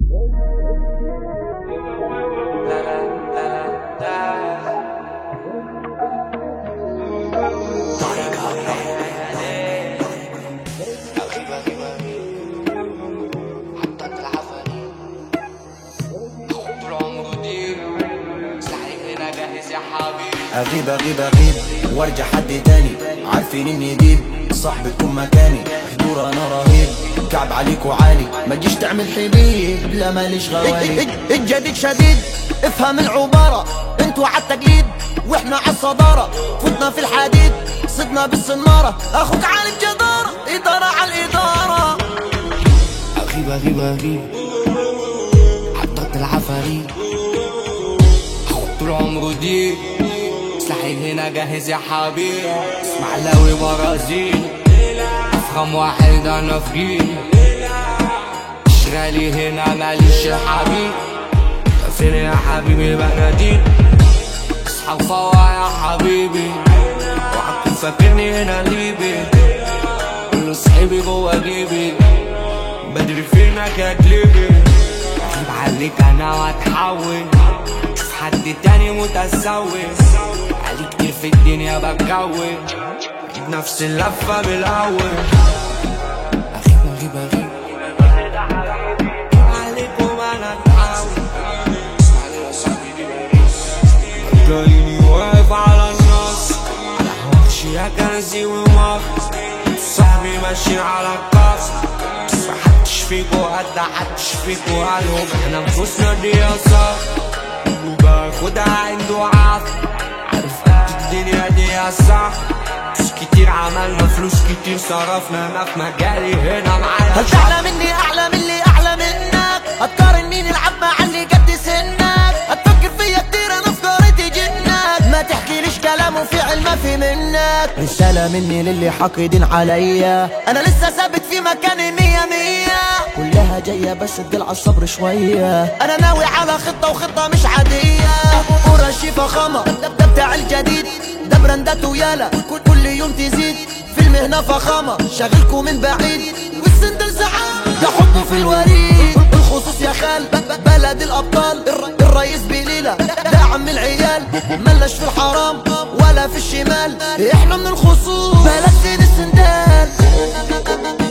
اغيب اغيب اغيب وارجع حد تاني عارفين اني ديب صاحبكم مكاني حضور انا رهيب كعب عليك وعالي ما تجيش تعمل حبيب لا ماليش غوالي الجديد شديد افهم العبارة انتوا عالتقليد واحنا عالصدارة فتنا في الحديد صدنا بالصنارة اخوك عالم جدارة ادارة عالادارة اغيب اغيب اغيب عالضغط العفاريت اخد طول عمره دي سلاحي هنا جاهز يا حبيب اسماعيلاوي برازيل افخم واحد انا في اشغالي هنا ماليش يا حبيب فين يا حبيبي بناديك اصحى وفوق يا حبيبي وعكم فاكرني هنا ليبي كل صحيبي جوا جيبي بدري فينك يا جليبي اغيب عليك انا واتحول شوف حد تاني متسوي علي كتير في الدنيا بتجوي اجيب نفس اللفة بالاول اغيب اغيب اغيب عليكم انا اتحول جايني واقف على النص على وحش يا كنزي ومغص صاحبي ماشيين على الكاس محدش فيكو قد حدش فيكو قالهم احنا نفوسنا دي يسار وباخدها عنده عافية عارف قد الدنيا دي يا صح فلوس كتير عملنا فلوس كتير صرفنا انا في مجالي هنا معايا هل تعلم اني اعلى من اللي اعلى منك هتقارن مين يلعب مع اللي قد سنك هتفكر فيا كتير انا افكاري تجنك ما تحكيليش كلام وفعل ما في منك رسالة مني للي حاقدين عليا انا لسه ثابت في مكاني مية مية كلها جاية بس ادي على الصبر شوية انا ناوي على خطة وخطة مش عادية قرشي فخامة ده ده بتاع الجديد ده براندات ويالا كل, كل يوم تزيد في المهنة فخامة شغلكوا من بعيد والسندل سعادة ده حبه في الوريد الخصوص يا خال ب- ب- بلد الأبطال الر- الرئيس بليلة ده عم العيال ملش في الحرام ولا في الشمال احنا من الخصوص بلد سيد السندال